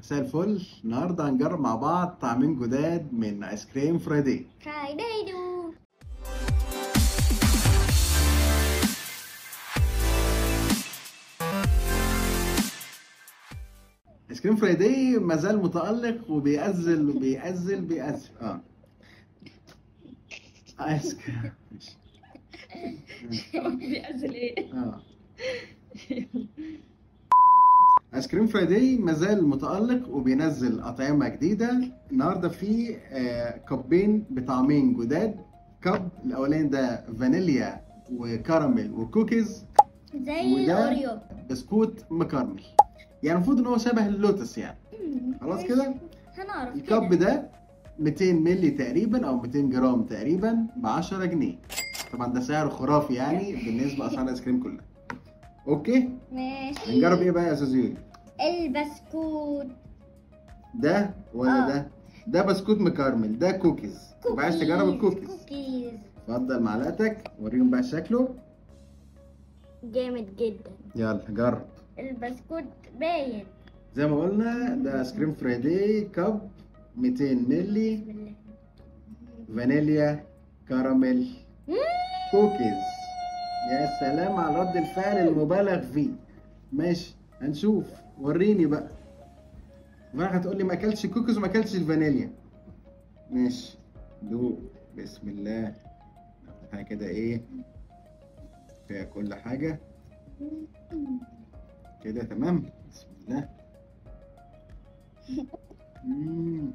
مساء الفل النهارده هنجرب مع بعض طعمين جداد من ايس كريم فرايداي فرايداي دو ايس كريم فرايداي ما زال متالق وبيأزل وبيأزل بيأزل اه ايس كريم بيأزل ايه؟ اه ايس كريم فرايداي ما زال متالق وبينزل اطعمه جديده النهارده في آه، كوبين بطعمين جداد كب الاولاني ده فانيليا وكراميل وكوكيز زي وده اوريو بسكوت مكرمل يعني المفروض ان هو شبه اللوتس يعني خلاص كده هنعرف الكب كده. ده 200 مللي تقريبا او 200 جرام تقريبا ب 10 جنيه طبعا ده سعر خرافي يعني بالنسبه لاسعار الايس كريم كلها اوكي ماشي هنجرب ايه بقى يا استاذ يوري البسكوت ده ولا آه. ده ده بسكوت مكرمل ده كوكيز يبقى عايز تجرب الكوكيز كوكيز اتفضل معلقتك وريهم بقى شكله جامد جدا يلا جرب البسكوت باين زي ما قلنا ده ايس كريم فرايداي كب 200 مللي بسم الله فانيليا كراميل مم. كوكيز يا سلام على رد الفعل المبالغ فيه ماشي هنشوف وريني بقى بقى هتقول لي ما اكلتش الكوكيز وما اكلتش الفانيليا ماشي دوق بسم الله حاجه كده ايه فيها كل حاجه كده تمام بسم الله مم.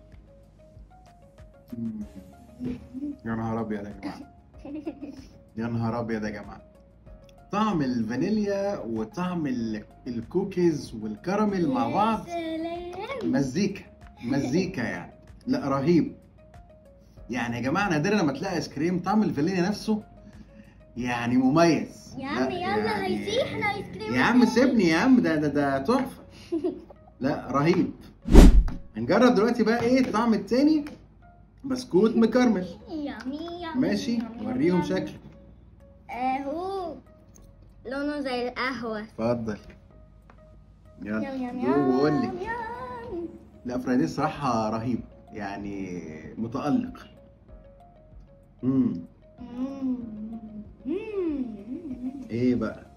مم. يا نهار ابيض يا جماعه يا نهار ابيض يا جماعه طعم الفانيليا وطعم ال- الكوكيز والكراميل مع بعض يا سلام مزيكا مزيكا يعني لا رهيب يعني يا جماعه نادرا لما تلاقي ايس كريم طعم الفانيليا نفسه يعني مميز يا عم لا، يلا يعني- هيسيحنا ايس كريم يا عم سيبني يا عم ده ده ده تحفه لا رهيب هنجرب دلوقتي بقى ايه الطعم التاني بسكوت مكرمل يامي يامي ماشي يامي، وريهم يامي. شكله اهو لونه زي القهوة اتفضل يام يلا يام دوق وقول لي يام يام. لا فرايدي صراحة رهيب يعني متألق امم مم. مم. ايه بقى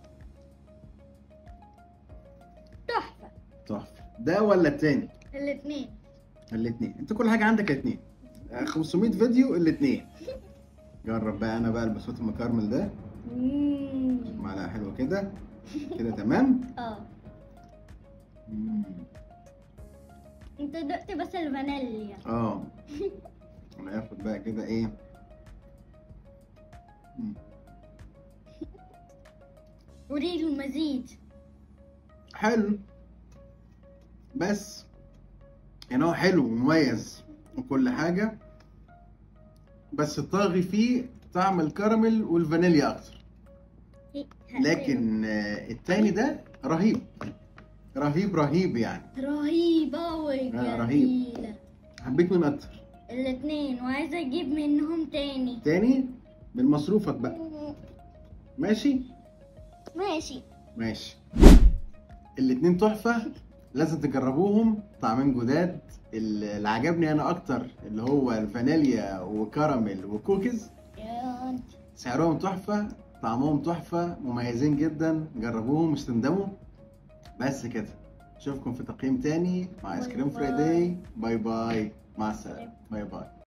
تحفة تحفة ده ولا التاني الاثنين الاتنين انت كل حاجة عندك اتنين 500 فيديو الاتنين جرب بقى انا بقى البسكوت المكرمل ده معلقة حلوة كده كده تمام اه مم. انت دقت بس الفانيليا اه انا هاخد بقى كده ايه مم. وريله المزيد حلو بس يعني هو حلو ومميز وكل حاجة بس الطاغي فيه طعم الكراميل والفانيليا أكتر لكن آه، التاني ده رهيب رهيب رهيب يعني رهيبة آه، رهيب. وجميلة حبيت من أكتر الاثنين وعايزة اجيب منهم تاني تاني بالمصروفك بقى ماشي ماشي ماشي الاتنين تحفة لازم تجربوهم طعمين جداد اللي عجبني انا اكتر اللي هو الفانيليا وكراميل وكوكيز يا سعرهم تحفة طعمهم تحفة مميزين جدا جربوهم مش تندموا بس كده اشوفكم في تقييم تاني مع ايس كريم باي باي. فرايداي باي باي مع السلامة باي باي